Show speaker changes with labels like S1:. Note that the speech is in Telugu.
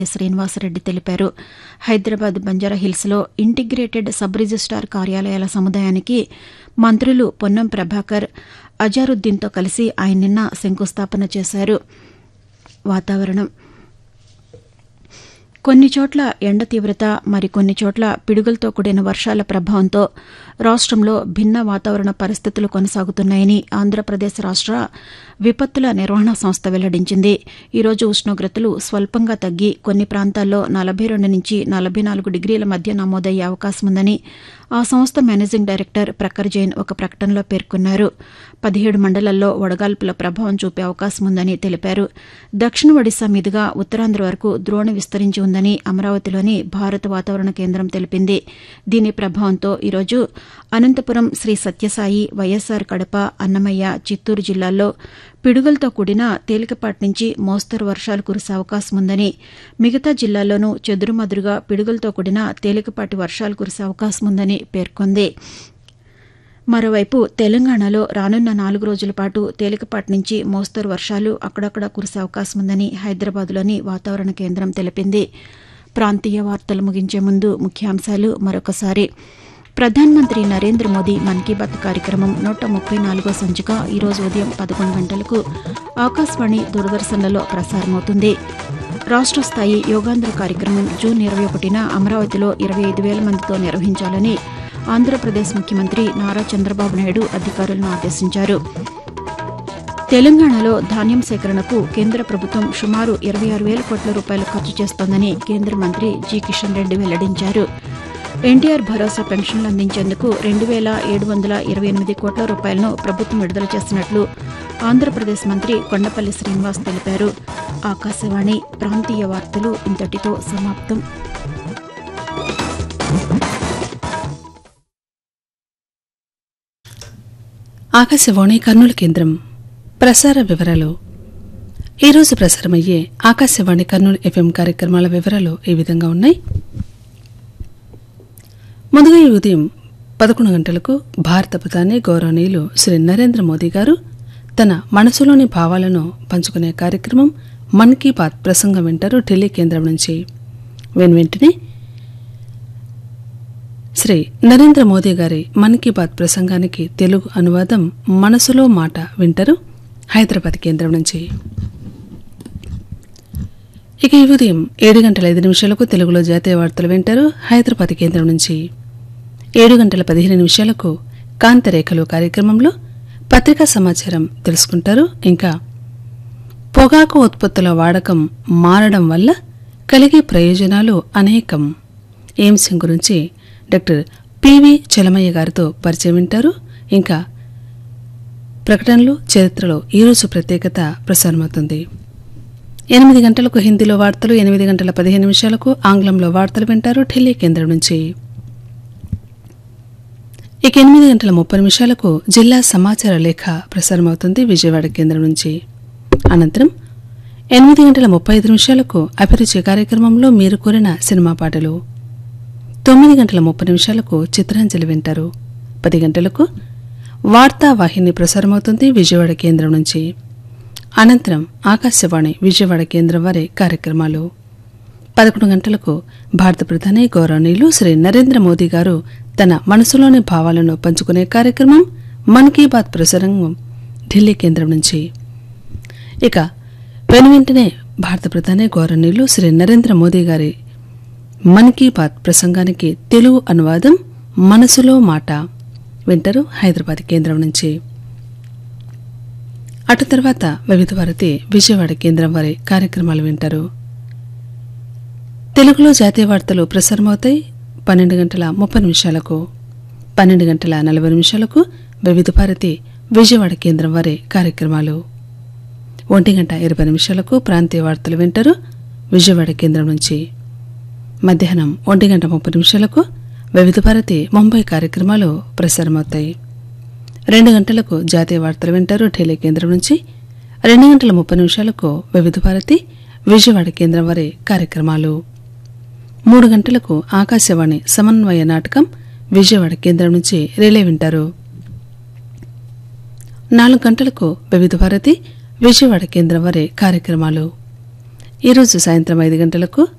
S1: శ్రీనివాసరెడ్డి తెలిపారు హైదరాబాద్ బంజారాహిల్స్లో ఇంటిగ్రేటెడ్ సబ్ రిజిస్టార్ కార్యాలయాల సముదాయానికి మంత్రులు పొన్నం ప్రభాకర్ అజారుద్దీన్తో కలిసి ఆయన నిన్న శంకుస్థాపన చేశారు వాతావరణం కొన్ని చోట్ల ఎండ తీవ్రత మరికొన్ని చోట్ల పిడుగులతో కూడిన వర్షాల ప్రభావంతో రాష్టంలో భిన్న వాతావరణ పరిస్థితులు కొనసాగుతున్నాయని ఆంధ్రప్రదేశ్ రాష్ట విపత్తుల నిర్వహణ సంస్థ వెల్లడించింది ఈరోజు ఉష్ణోగ్రతలు స్వల్పంగా తగ్గి కొన్ని ప్రాంతాల్లో నలభై రెండు నుంచి నలభై నాలుగు డిగ్రీల మధ్య నమోదయ్యే అవకాశం ఉందని ఆ సంస్థ మేనేజింగ్ డైరెక్టర్ ప్రఖర్ జైన్ ఒక ప్రకటనలో పేర్కొన్నారు పదిహేడు మండలాల్లో వడగాల్పుల ప్రభావం చూపే అవకాశం ఉందని తెలిపారు దక్షిణ ఒడిశా మీదుగా ఉత్తరాంధ్ర వరకు ద్రోణి విస్తరించి ఉందని అమరావతిలోని భారత వాతావరణ కేంద్రం తెలిపింది దీని ప్రభావంతో ఈరోజు అనంతపురం శ్రీ సత్యసాయి వైఎస్సార్ కడప అన్నమయ్య చిత్తూరు జిల్లాల్లో పిడుగులతో కూడిన తేలికపాటి నుంచి మోస్తరు వర్షాలు కురిసే అవకాశం ఉందని మిగతా జిల్లాల్లోనూ చెదురుమదురుగా పిడుగులతో కూడిన తేలికపాటి వర్షాలు కురిసే అవకాశం ఉందని పేర్కొంది మరోవైపు తెలంగాణలో రానున్న నాలుగు రోజుల పాటు తేలికపాటి నుంచి మోస్తరు వర్షాలు అక్కడక్కడ కురిసే అవకాశం ఉందని హైదరాబాద్లోని వాతావరణ కేంద్రం తెలిపింది ప్రాంతీయ వార్తలు ముగించే ముందు ముఖ్యాంశాలు మరొకసారి ప్రధానమంత్రి నరేంద్ర మోదీ మన్ కీ బాత్ కార్యక్రమం నూట ముప్పై నాలుగో సంచిక ఈరోజు ఉదయం పదకొండు గంటలకు ఆకాశవాణి దూరదర్శన్లలో ప్రసారమవుతుంది రాష్ట స్థాయి యోగాంధ్ర కార్యక్రమం జూన్ ఇరవై ఒకటిన అమరావతిలో ఇరవై ఐదు వేల మందితో నిర్వహించాలని ఆంధ్రప్రదేశ్ ముఖ్యమంత్రి నారా చంద్రబాబు నాయుడు అధికారులను ఆదేశించారు తెలంగాణలో ధాన్యం సేకరణకు కేంద్ర ప్రభుత్వం సుమారు ఇరవై ఆరు వేల కోట్ల రూపాయలు ఖర్చు చేస్తోందని కేంద్ర మంత్రి జి కిషన్ రెడ్డి వెల్లడించారు ఎన్టీఆర్ భరోసా పెన్షన్లు అందించేందుకు రెండు వేల ఏడు వందల ఇరవై ఎనిమిది కోట్ల రూపాయలను ప్రభుత్వం విడుదల చేసినట్లు ఆంధ్రప్రదేశ్ మంత్రి కొండపల్లి శ్రీనివాస్ తెలిపారు ఆకాశవాణి ప్రాంతీయ వార్తలు ఇంతటితో సమాప్తం
S2: ఆకాశవాణి కర్నూలు కేంద్రం ప్రసార వివరాలు ఈరోజు ప్రసారమయ్యే ఆకాశవాణి కర్నూలు ఎఫ్ఎం కార్యక్రమాల వివరాలు ఈ విధంగా ఉన్నాయి ముందుగా ఈ ఉదయం పదకొండు గంటలకు భారత ప్రధాని గౌరవనీయులు శ్రీ నరేంద్ర మోదీ గారు తన మనసులోని భావాలను పంచుకునే కార్యక్రమం మన్ కీ బాత్ ప్రసంగం వింటారు ఢిల్లీ కేంద్రం నుంచి వెను వెంటనే శ్రీ నరేంద్ర మోదీ గారి మన్ కీ బాత్ ప్రసంగానికి తెలుగు అనువాదం మనసులో మాట వింటారు హైదరాబాద్ కేంద్రం నుంచి ఇక ఈ ఉదయం ఏడు గంటల ఐదు నిమిషాలకు తెలుగులో జాతీయ వార్తలు వింటారు హైదరాబాద్ కేంద్రం నుంచి ఏడు గంటల పదిహేను నిమిషాలకు కాంతరేఖలు కార్యక్రమంలో పత్రికా సమాచారం తెలుసుకుంటారు ఇంకా పొగాకు ఉత్పత్తుల వాడకం మారడం వల్ల కలిగే ప్రయోజనాలు అనేకం ఈ అంశం గురించి డాక్టర్ పివి చలమయ్య గారితో పరిచయం వింటారు ఇంకా ప్రకటనలు చరిత్రలో ఈరోజు ప్రత్యేకత ప్రసారమవుతుంది ఎనిమిది గంటలకు హిందీలో వార్తలు ఎనిమిది గంటల పదిహేను నిమిషాలకు ఆంగ్లంలో వార్తలు వింటారు ఢిల్లీ కేంద్రం నుంచి ఇక ఎనిమిది గంటల ముప్పై నిమిషాలకు జిల్లా సమాచార లేఖ ప్రసారమవుతుంది విజయవాడ కేంద్రం నుంచి అనంతరం ఎనిమిది గంటల ముప్పై ఐదు నిమిషాలకు అభిరుచి కార్యక్రమంలో మీరు కోరిన సినిమా పాటలు తొమ్మిది గంటల ముప్పై నిమిషాలకు చిత్రాంజలి వింటారు పది గంటలకు వార్తా వాహిని ప్రసారమవుతుంది విజయవాడ కేంద్రం నుంచి అనంతరం ఆకాశవాణి విజయవాడ కేంద్రం వారి కార్యక్రమాలు పదకొండు గంటలకు భారత ప్రధాని గౌరవనీయులు శ్రీ నరేంద్ర మోదీ గారు తన మనసులోని భావాలను పంచుకునే కార్యక్రమం మన్ కీ బాత్ ప్రసంగం ఢిల్లీ కేంద్రం నుంచి ఇక వెను వెంటనే భారత ప్రధాని గౌరవనీయులు శ్రీ నరేంద్ర మోదీ గారి మన్ కీ బాత్ ప్రసంగానికి తెలుగు అనువాదం మనసులో మాట వింటారు హైదరాబాద్ కేంద్రం నుంచి అటు తర్వాత వివిధ భారతి విజయవాడ కేంద్రం వారి కార్యక్రమాలు వింటారు తెలుగులో జాతీయ వార్తలు ప్రసారమవుతాయి పన్నెండు గంటల ముప్పై నిమిషాలకు పన్నెండు గంటల నలభై నిమిషాలకు వివిధ భారతి విజయవాడ కేంద్రం వారి కార్యక్రమాలు ఒంటి గంట ఇరవై నిమిషాలకు ప్రాంతీయ వార్తలు వింటారు విజయవాడ కేంద్రం నుంచి మధ్యాహ్నం ఒంటి గంట ముప్పై నిమిషాలకు వివిధ భారతి ముంబై కార్యక్రమాలు ప్రసారమవుతాయి రెండు గంటలకు జాతీయ వార్తలు వింటారు ఢిల్లీ కేంద్రం నుంచి రెండు గంటల ముప్పై నిమిషాలకు వివిధ భారతి విజయవాడ కేంద్రం వారి కార్యక్రమాలు మూడు గంటలకు ఆకాశవాణి సమన్వయ నాటకం విజయవాడ కేంద్రం నుంచి రిలే వింటారు నాలుగు గంటలకు వివిధ భారతి విజయవాడ కేంద్రం వారి కార్యక్రమాలు ఈరోజు సాయంత్రం ఐదు గంటలకు